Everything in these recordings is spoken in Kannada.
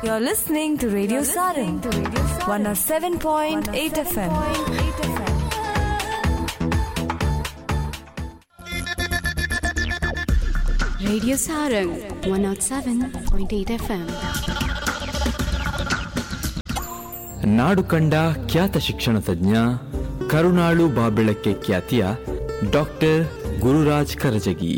You're listening to Radio Sarang, 107.8 FM. Radio Sarang 107.8 FM. ನಾಡು ಕಂಡ ಖ್ಯಾತ ಶಿಕ್ಷಣ ತಜ್ಞ ಕರುಣಾಳು ಬಾಬೆಳಕ್ಕೆ ಖ್ಯಾತಿಯ ಡಾಕ್ಟರ್ ಗುರುರಾಜ್ ಕರಜಗಿ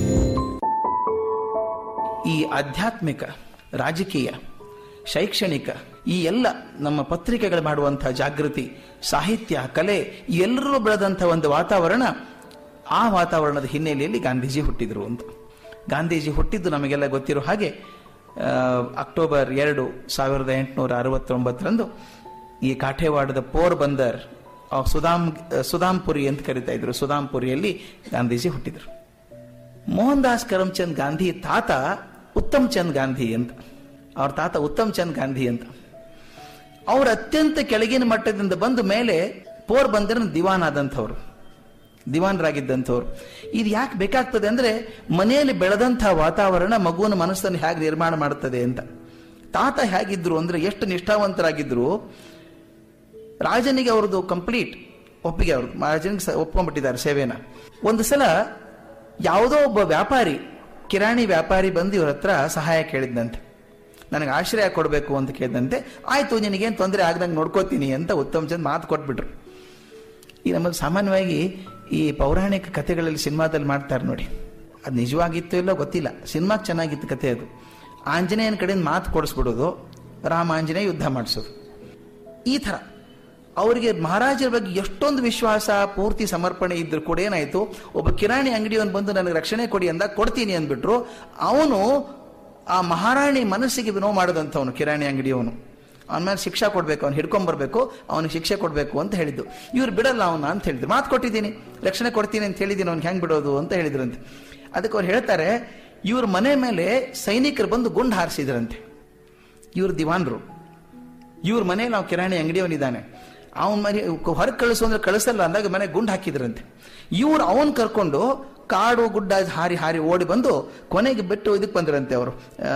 ಈ ಆಧ್ಯಾತ್ಮಿಕ ರಾಜಕೀಯ ಶೈಕ್ಷಣಿಕ ಈ ಎಲ್ಲ ನಮ್ಮ ಪತ್ರಿಕೆಗಳು ಮಾಡುವಂತಹ ಜಾಗೃತಿ ಸಾಹಿತ್ಯ ಕಲೆ ಈ ಎಲ್ಲರೂ ಬೆಳೆದಂಥ ಒಂದು ವಾತಾವರಣ ಆ ವಾತಾವರಣದ ಹಿನ್ನೆಲೆಯಲ್ಲಿ ಗಾಂಧೀಜಿ ಹುಟ್ಟಿದ್ರು ಅಂತ ಗಾಂಧೀಜಿ ಹುಟ್ಟಿದ್ದು ನಮಗೆಲ್ಲ ಗೊತ್ತಿರೋ ಹಾಗೆ ಆ, ಅಕ್ಟೋಬರ್ ಎರಡು ಸಾವಿರದ ಎಂಟುನೂರ ಅರವತ್ತೊಂಬತ್ತರಂದು ಈ ಕಾಠೇವಾಡದ ಪೋರ್ ಬಂದರ್ ಆ ಸುದಾಮ್ ಸುದಾಂಪುರಿ ಅಂತ ಕರಿತಾ ಇದ್ರು ಸುದಾಂಪುರಿಯಲ್ಲಿ ಗಾಂಧೀಜಿ ಹುಟ್ಟಿದ್ರು ಮೋಹನ್ ದಾಸ್ ಕರಮ್ಚಂದ್ ಗಾಂಧಿ ತಾತ ಉತ್ತಮ್ ಚಂದ್ ಗಾಂಧಿ ಅಂತ ಅವ್ರ ತಾತ ಉತ್ತಮ್ ಚಂದ್ ಗಾಂಧಿ ಅಂತ ಅವ್ರ ಅತ್ಯಂತ ಕೆಳಗಿನ ಮಟ್ಟದಿಂದ ಬಂದು ಮೇಲೆ ಪೋರ್ ಬಂದರ ದಿವಾನ್ ಆದಂಥವ್ರು ದಿವಾನರಾಗಿದ್ದಂಥವ್ರು ಇದು ಯಾಕೆ ಬೇಕಾಗ್ತದೆ ಅಂದ್ರೆ ಮನೆಯಲ್ಲಿ ಬೆಳೆದಂಥ ವಾತಾವರಣ ಮಗುವಿನ ಮನಸ್ಸನ್ನು ಹೇಗೆ ನಿರ್ಮಾಣ ಮಾಡುತ್ತದೆ ಅಂತ ತಾತ ಹೇಗಿದ್ರು ಅಂದ್ರೆ ಎಷ್ಟು ನಿಷ್ಠಾವಂತರಾಗಿದ್ರು ರಾಜನಿಗೆ ಅವ್ರದ್ದು ಕಂಪ್ಲೀಟ್ ಒಪ್ಪಿಗೆ ಅವ್ರದ್ದು ರಾಜನಿಗೆ ಸ- ಒಪ್ಕೊಂಡ್ಬಿಟ್ಟಿದ್ದಾರೆ ಸೇವೆನ ಒಂದು ಸಲ ಯಾವುದೋ ಒಬ್ಬ ವ್ಯಾಪಾರಿ ಕಿರಾಣಿ ವ್ಯಾಪಾರಿ ಬಂದು ಇವ್ರ ಹತ್ರ ಸಹಾಯ ಕೇಳಿದ್ದಂತೆ ನನಗೆ ಆಶ್ರಯ ಕೊಡಬೇಕು ಅಂತ ಕೇಳಿದಂತೆ ಆಯ್ತು ನಿನಗೇನು ತೊಂದರೆ ಆಗ್ದಂಗೆ ನೋಡ್ಕೋತೀನಿ ಅಂತ ಉತ್ತಮ್ ಚಂದ್ ಮಾತು ಕೊಟ್ಬಿಟ್ರು ಈ ನಮಗೆ ಸಾಮಾನ್ಯವಾಗಿ ಈ ಪೌರಾಣಿಕ ಕಥೆಗಳಲ್ಲಿ ಸಿನಿಮಾದಲ್ಲಿ ಮಾಡ್ತಾರೆ ನೋಡಿ ಅದು ನಿಜವಾಗಿತ್ತು ಇಲ್ಲೋ ಗೊತ್ತಿಲ್ಲ ಸಿನಿಮಾಗೆ ಚೆನ್ನಾಗಿತ್ತು ಕಥೆ ಅದು ಆಂಜನೇಯನ ಕಡೆಯಿಂದ ಮಾತು ಕೊಡಿಸ್ಬಿಡೋದು ರಾಮ ಆಂಜನೇಯ ಯುದ್ಧ ಮಾಡಿಸೋದು ಈ ಥರ ಅವರಿಗೆ ಮಹಾರಾಜರ ಬಗ್ಗೆ ಎಷ್ಟೊಂದು ವಿಶ್ವಾಸ ಪೂರ್ತಿ ಸಮರ್ಪಣೆ ಇದ್ರು ಕೂಡ ಏನಾಯ್ತು ಒಬ್ಬ ಕಿರಾಣಿ ಅಂಗಡಿಯವನು ಬಂದು ನನಗೆ ರಕ್ಷಣೆ ಕೊಡಿ ಅಂದಾಗ ಕೊಡ್ತೀನಿ ಅಂದ್ಬಿಟ್ರು ಅವನು ಆ ಮಹಾರಾಣಿ ಮನಸ್ಸಿಗೆ ನೋವು ಮಾಡದಂಥವನು ಕಿರಾಣಿ ಅಂಗಡಿಯವನು ಅವನ ಮೇಲೆ ಶಿಕ್ಷೆ ಕೊಡಬೇಕು ಅವ್ನು ಹಿಡ್ಕೊಂಬರ್ಬೇಕು ಅವನಿಗೆ ಶಿಕ್ಷೆ ಕೊಡಬೇಕು ಅಂತ ಹೇಳಿದ್ದು ಇವ್ರು ಬಿಡಲ್ಲ ಅವನ ಅಂತ ಹೇಳಿದ್ರು ಮಾತು ಕೊಟ್ಟಿದ್ದೀನಿ ರಕ್ಷಣೆ ಕೊಡ್ತೀನಿ ಅಂತ ಹೇಳಿದ್ದೀನಿ ಅವ್ನಿಗೆ ಹೆಂಗೆ ಬಿಡೋದು ಅಂತ ಹೇಳಿದ್ರಂತೆ ಅದಕ್ಕೆ ಅವ್ರು ಹೇಳ್ತಾರೆ ಇವ್ರ ಮನೆ ಮೇಲೆ ಸೈನಿಕರು ಬಂದು ಗುಂಡು ಹಾರಿಸಿದ್ರಂತೆ ಇವ್ರ ದಿವಾನ್ರು ಇವ್ರ ಮನೇಲಿ ನಾವು ಕಿರಾಣಿ ಅಂಗಡಿಯವನಿದ್ದಾನೆ ಅವನ ಮನೆ ಹೊರಗೆ ಕಳಿಸು ಅಂದ್ರೆ ಕಳಿಸಲ್ಲ ಅಂದಾಗ ಮನೆ ಗುಂಡು ಹಾಕಿದ್ರಂತೆ ಇವ್ರು ಅವನ್ ಕರ್ಕೊಂಡು ಕಾಡು ಗುಡ್ಡ ಹಾರಿ ಹಾರಿ ಓಡಿ ಬಂದು ಕೊನೆಗೆ ಬಿಟ್ಟು ಇದಕ್ಕೆ ಬಂದ್ರಂತೆ ಅವರು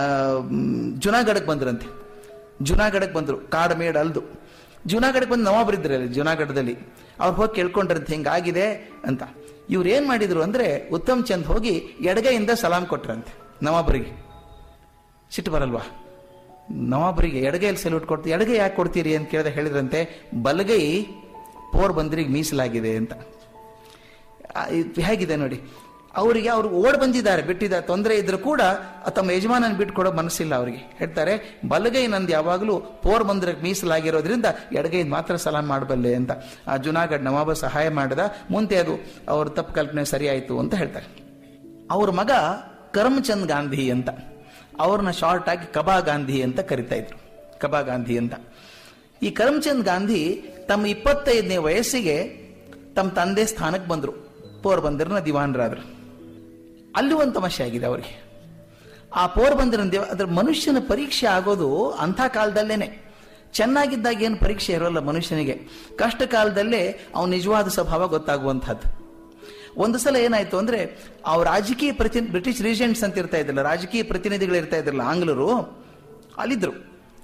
ಜುನಾಗಢಕ್ಕೆ ಬಂದ್ರಂತೆ ಜುನಾಗಢಕ್ಕೆ ಬಂದ್ರು ಕಾಡು ಮೇಡ್ ಅಲ್ದು ಜುನಾಗಢಕ್ಕೆ ಬಂದು ನವಾಬರಿದ್ರು ಅಲ್ಲಿ ಜುನಾಗಢದಲ್ಲಿ ಅವ್ರು ಹೋಗಿ ಕೇಳ್ಕೊಂಡ್ರಂತೆ ಹಿಂಗಾಗಿದೆ ಅಂತ ಇವ್ರು ಏನ್ ಮಾಡಿದ್ರು ಅಂದ್ರೆ ಉತ್ತಮ್ ಚಂದ್ ಹೋಗಿ ಎಡಗೈಯಿಂದ ಸಲಾಂ ಕೊಟ್ರಂತೆ ನವಾಬರಿಗೆ ಸಿಟ್ಟು ಬರಲ್ವಾ ನವಾಬರಿಗೆ ಎಡಗೈಯಲ್ಲಿ ಸಲ್ಯೂಟ್ ಕೊಡ್ತೀವಿ ಎಡಗೈ ಯಾಕೆ ಕೊಡ್ತೀರಿ ಅಂತ ಕೇಳಿದ ಹೇಳಿದ್ರಂತೆ ಬಲಗೈ ಪೋರ್ ಬಂದ್ರಿಗೆ ಮೀಸಲಾಗಿದೆ ಅಂತ ಆ, ಇದು ಹೇಗಿದೆ ನೋಡಿ ಅವರಿಗೆ ಅವರು ಓಡ್ ಬಂದಿದ್ದಾರೆ ಬಿಟ್ಟಿದ ತೊಂದರೆ ಇದ್ರೂ ಕೂಡ ಆ ತಮ್ಮ ಯಜಮಾನನ ಬಿಟ್ಟು ಕೊಡೋ ಮನಸ್ಸಿಲ್ಲ ಅವರಿಗೆ ಹೇಳ್ತಾರೆ ಬಲಗೈ ನಂದು ಯಾವಾಗಲೂ ಪೋರ್ ಬಂದ್ರಿಗೆ ಮೀಸಲಾಗಿರೋದ್ರಿಂದ ಎಡಗೈ ಮಾತ್ರ ಸಲಾಂ ಮಾಡಬಲ್ಲೆ ಅಂತ ಆ ಜುನಾಗಢ್ ನವಾಬ ಸಹಾಯ ಮಾಡಿದ ಮುಂದೆ ಅದು ಅವ್ರ ತಪ್ಪು ಕಲ್ಪನೆ ಸರಿಯಾಯಿತು ಅಂತ ಹೇಳ್ತಾರೆ ಅವ್ರ ಮಗ ಕರಮ್ಚಂದ್ ಗಾಂಧಿ ಅಂತ ಅವ್ರನ್ನ ಶಾರ್ಟ್ ಆಗಿ ಕಬಾ ಗಾಂಧಿ ಅಂತ ಕರಿತಾ ಇದ್ರು ಕಬಾ ಗಾಂಧಿ ಅಂತ ಈ ಕರಮ್ಚಂದ್ ಗಾಂಧಿ ತಮ್ಮ ಇಪ್ಪತ್ತೈದನೇ ವಯಸ್ಸಿಗೆ ತಮ್ಮ ತಂದೆ ಸ್ಥಾನಕ್ಕೆ ಬಂದರು ಪೋರ್ಬಂದರ್ನ ದಿವಾನರಾದ್ರು ಅಲ್ಲಿ ಒಂದು ತಮಾಷೆ ಆಗಿದೆ ಅವರಿಗೆ ಆ ಪೋರ್ಬಂದರ್ನ ದಿವ ಅದ್ರ ಮನುಷ್ಯನ ಪರೀಕ್ಷೆ ಆಗೋದು ಅಂಥ ಕಾಲದಲ್ಲೇನೆ ಚೆನ್ನಾಗಿದ್ದಾಗ ಏನು ಪರೀಕ್ಷೆ ಇರೋಲ್ಲ ಮನುಷ್ಯನಿಗೆ ಕಷ್ಟ ಕಾಲದಲ್ಲೇ ಅವನ ನಿಜವಾದ ಸ್ವಭಾವ ಗೊತ್ತಾಗುವಂಥದ್ದು ಒಂದು ಸಲ ಏನಾಯ್ತು ಅಂದ್ರೆ ಅವ್ ರಾಜಕೀಯ ಪ್ರತಿ ಬ್ರಿಟಿಷ್ ರೀಜೆಂಟ್ಸ್ ಅಂತ ಇರ್ತಾ ಇದ್ರಲ್ಲ ರಾಜಕೀಯ ಪ್ರತಿನಿಧಿಗಳು ಇರ್ತಾ ಇದ್ರಲ್ಲ ಆಂಗ್ಲರು ಅಲ್ಲಿದ್ರು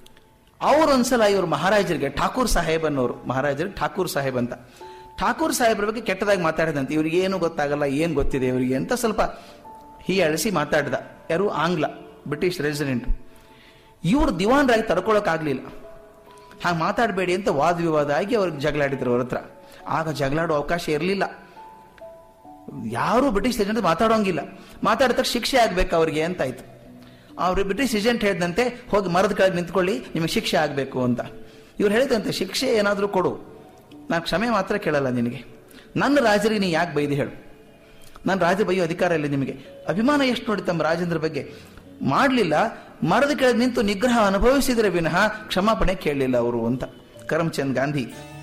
ಅವ್ರು ಒಂದ್ಸಲ ಇವ್ರು ಮಹಾರಾಜರಿಗೆ ಠಾಕೂರ್ ಸಾಹೇಬ್ ಅನ್ನೋರು ಮಹಾರಾಜರಿಗೆ ಠಾಕೂರ್ ಸಾಹೇಬ್ ಅಂತ ಠಾಕೂರ್ ಸಾಹೇಬ್ರ ಬಗ್ಗೆ ಕೆಟ್ಟದಾಗಿ ಮಾತಾಡಿದಂತೆ ಇವ್ರಿಗೆ ಏನು ಗೊತ್ತಾಗಲ್ಲ ಏನು ಗೊತ್ತಿದೆ ಇವರಿಗೆ ಅಂತ ಸ್ವಲ್ಪ ಹೀಯಾಳಿಸಿ ಮಾತಾಡ್ದ ಯಾರು ಆಂಗ್ಲ ಬ್ರಿಟಿಷ್ ರೆಸಿಡೆಂಟ್ ಇವ್ರು ದಿವಾನ್ರಾಗಿ ತಡ್ಕೊಳಕ್ಕಾಗ್ಲಿಲ್ಲ ಹಾಗೆ ಮಾತಾಡಬೇಡಿ ಅಂತ ವಾದ ವಿವಾದ ಆಗಿ ಅವ್ರಿಗೆ ಜಗಳಾಡಿದ್ರು ಅವ್ರ ಹತ್ರ ಆಗ ಜಗಳಾಡೋ ಅವಕಾಶ ಇರಲಿಲ್ಲ ಯಾರು ಬ್ರಿಟಿಷ್ ಏಜೆಂಟ್ ಮಾತಾಡೋಂಗಿಲ್ಲ ಮಾತಾಡಿದ ಶಿಕ್ಷೆ ಆಗ್ಬೇಕು ಅವ್ರಿಗೆ ಅಂತ ಆಯ್ತು ಅವ್ರು ಬ್ರಿಟಿಷ್ ಏಜೆಂಟ್ ಹೇಳಿದಂತೆ ಹೋಗಿ ಮರದ ಕೆಳಗೆ ನಿಂತ್ಕೊಳ್ಳಿ ನಿಮಗೆ ಶಿಕ್ಷೆ ಆಗಬೇಕು ಅಂತ ಇವ್ರು ಹೇಳಿದಂತೆ ಶಿಕ್ಷೆ ಏನಾದರೂ ಕೊಡು ನಾನು ಕ್ಷಮೆ ಮಾತ್ರ ಕೇಳಲ್ಲ ನಿನಗೆ ನನ್ನ ರಾಜರಿಗೆ ನೀ ಯಾಕೆ ಬೈದು ಹೇಳು ನನ್ನ ರಾಜ ಬೈಯೋ ಅಧಿಕಾರ ಇಲ್ಲ ನಿಮಗೆ ಅಭಿಮಾನ ಎಷ್ಟು ನೋಡಿ ತಮ್ಮ ರಾಜೇಂದ್ರ ಬಗ್ಗೆ ಮಾಡಲಿಲ್ಲ ಮರದ ಕೆಳಗೆ ನಿಂತು ನಿಗ್ರಹ ಅನುಭವಿಸಿದರೆ ವಿನಃ ಕ್ಷಮಾಪಣೆ ಕೇಳಲಿಲ್ಲ ಅವರು ಅಂತ ಕರಮ್ಚಂದ್ ಗಾಂಧಿ